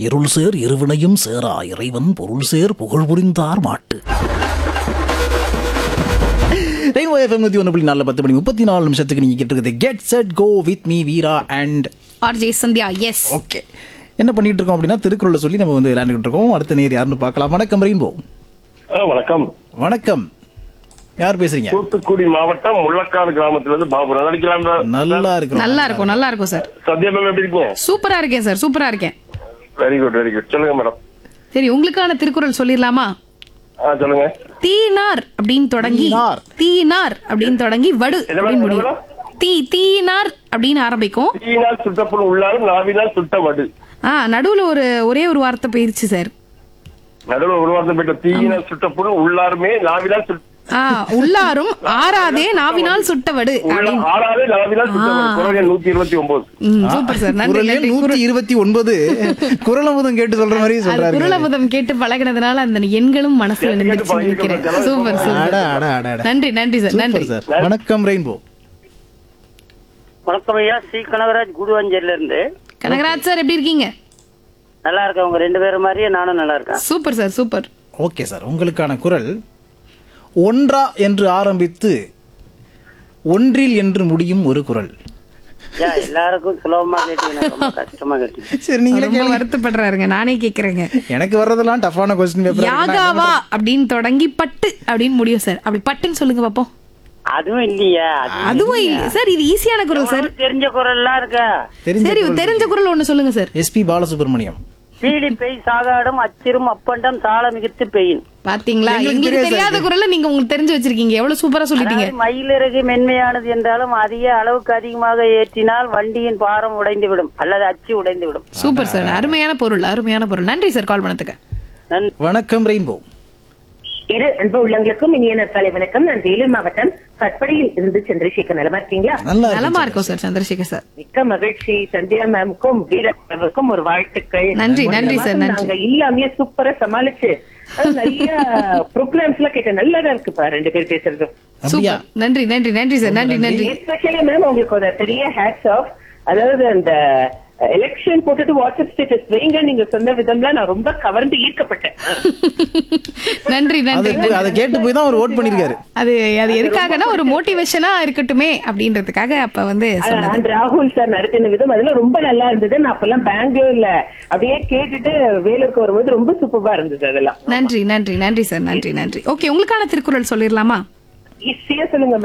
இருள் சேர் இருவினையும் சேரா இறைவன் பொருள் சேர் புகழ் புரிந்தார் மாட்டு ரெயின்போ எஃப்எம் நூற்றி ஒன்று புள்ளி நாலு பத்து மணி முப்பத்தி நாலு நிமிஷத்துக்கு நீங்கள் கேட்டுருக்குது get set go with me Veera and RJ Sandhya yes okay என்ன பண்ணிட்டு இருக்கோம் அப்படின்னா திருக்குறளை சொல்லி நம்ம வந்து விளையாண்டுட்டு இருக்கோம் அடுத்த நேர் யாருன்னு பார்க்கலாம் வணக்கம் ரெயின்போ ஆ, வணக்கம் வணக்கம் யார் பேசுறீங்க தூத்துக்குடி மாவட்டம் முள்ளக்காடு கிராமத்துல இருந்து பாபு நல்லா இருக்கீங்களா நல்லா இருக்கிறோம் நல்லா இருக்கும் நல்லா இருக்கும் சார் சத்யா மேம் எப்படி இருக்கீங்க சூப்பரா இருக்கேன் சார் சூப்பரா இருக்கேன் வெரி குட் வெரி குட் சொல்லுங்க மேடம் சரி உங்களுக்கான திருக்குறள் சொல்லிடலாமா ஆ சொல்லுங்க தீனார் அப்படின்னு தொடங்கி தீனார். தீனார் அப்படின்னு தொடங்கி வடு என்ன அப்படின்னு மேடம், முடியும் தீ தீனார் அப்படின்னு ஆரம்பிக்கும் தீயினால் சுட்டப்புண் உள்ளாரும் நாவினால் சுட்ட வடு ஆ நடுவுல ஒரு ஒரே ஒரு வார்த்தை போயிருச்சு சார் நடுவில் ஒரு வார்த்தை போயிட்ட தீயினால் சுட்டப்புண் உள்ளாருமே நாவினால் சுட்ட ஆ உள்ளாரும் ஆறாதே நாவினால் சுட்ட வடு உள்ள அப்படின்னு ஆறாவது நாவினால் சுட்ட வடு குரல் எண் நூத்தி இருபத்தி ஒன்பது ம், சூப்பர் சார் நன்றி குரல் எண் நன்றி நூத்தி இருபத்தி ஒன்பது குரலமுதம் கேட்டு சொல்ற மாதிரி அது சொல்றாரு குரலபதம் கேட்டு பழகினதுனால அந்த எண்களும் மனசுல கேட்டு நின்றுச்சு பழகிட்டு நினைக்கிறேன் இருக்கோம். சூப்பர் அட சூப்பர் அட அட அட நன்றி நன்றி சார் நன்றி சூப்பர் சார் வணக்கம் ரெயின்போ வணக்கம் ஐயா ஸ்ரீ கனகராஜ் குடுவஞ்சேரில இருந்து கனகராஜ் சார் எப்படி இருக்கீங்க நல்லா இருக்கேன் உங்க ரெண்டு பேரும் மாதிரியே நானும் நல்லா இருக்கேன் super sir super okay sir உங்களுக்கான குரல் ஒன்றா என்று ஆரம்பித்து ஒன்றில் என்று முடியும் ஒரு குரல் ஐயா எல்லாருக்கும் சுலபமா கேட்டீங்க ரொம்ப கஷ்டமா கேட்டீங்க சரி நீங்களே ரொம்ப கேளுங்க. வருத்தப்படுறாருங்க நானே கேக்குறேங்க எனக்கு வர்றதெல்லாம் டஃப்பான கொஸ்டின் பேப்பர் யாகாவா அப்படின்னு தொடங்கி பட்டு அப்படின்னு முடியும் சார் அப்படி பட்டுன்னு சொல்லுங்க பாப்போம் அதுவும் இல்லையா அது அதுவும் இல்ல சார் இது ஈஸியான குரல் சார் உங்களுக்கு தெரிஞ்ச குரல்லாம் இருக்கா சரி தெரிஞ்ச குரல் ஒண்ணு சொல்லுங்க சார் எஸ்பி பாலசுப்ரமணியம் பீடி பெய் சாகாடும் அச்சிரும் அப்பண்டம் சால மிகுத்து பெய்யும் பாத்தீங்களா எங்களுக்கு எங்களுக்கு தெரியாது தெரியாத குரல்ல நீங்க உங்களுக்கு தெரிஞ்சு வச்சிருக்கீங்க எவ்வளவு சூப்பரா சொல்லிட்டீங்க அதாவது மயிலிறகு மென்மையானது என்றாலும் அதிக அளவுக்கு அதிகமாக ஏற்றினால் வண்டியின் பாரம் உடைந்து விடும் அல்லது அச்சு உடைந்து விடும் சூப்பர் சார் அருமையான பொருள் அருமையான பொருள் நன்றி சார் கால் பண்ணதுக்கு நன்றி வணக்கம் ரெயின்போ இரு அன்பு உள்ளங்களுக்கும் இனிய நற்காலை வணக்கம் நான் வேலூர் மாவட்டம் கட்படியில் இருந்து சந்திரசேகர் நலமா இருக்கீங்களா நல்லா நலமா இருக்கு இருக்கும் சார் சந்திரசேகர் சார் மிக்க மகிழ்ச்சி சந்தியா மேமுக்கும் வீரர்களுக்கும் ஒரு வாழ்த்துக்கள் நன்றி, நன்றி சார், இந்த மாசம் நன்றி. நாங்க இல்லாமையே சூப்பரா சமாளிச்சு அது நிறைய ப்ரோக்ராம்ஸ் எல்லாம் கேட்டேன் நல்லாதான் இருக்குப்பா ரெண்டு பேர் பேசுறது அப்படியா சூப்பர் நன்றி நன்றி நன்றி சார் நன்றி நன்றி எஸ்பெஷலி மேம் உங்களுக்கு ஒரு பெரிய ஹேட்ஸ் ஆஃப் அதாவது அந்த எலெக்ஷன் போட்டுட்டு வாட்ஸ்அப் ஸ்டேட்டஸ் வைங்க நீங்க சொன்ன விதம்ல நான் ரொம்ப கவர்ந்து ஈர்க்கப்பட்டேன் நன்றி அது நன்றி அதை கேட்டு போய் தான் அவர் ஓட் பண்ணிருக்காரு அது அது எதுக்காகனா ஒரு மோட்டிவேஷனா இருக்கட்டுமே அப்படின்றதுக்காக அப்ப வந்து சொன்னது அந்த ராகுல் சார் நடத்தின விதம் அதெல்லாம் ரொம்ப நல்லா இருந்தது நான் அப்பெல்லாம் பெங்களூர்ல அப்படியே கேட்டுட்டு வேலூருக்கு வரும்போது ரொம்ப சூப்பரா இருந்தது அதெல்லாம் நன்றி நன்றி நன்றி சார் நன்றி நன்றி ஓகே உங்களுக்கான திருக்குறள் சொல்லிடலாமா ஈஸியா சொல்லுங்க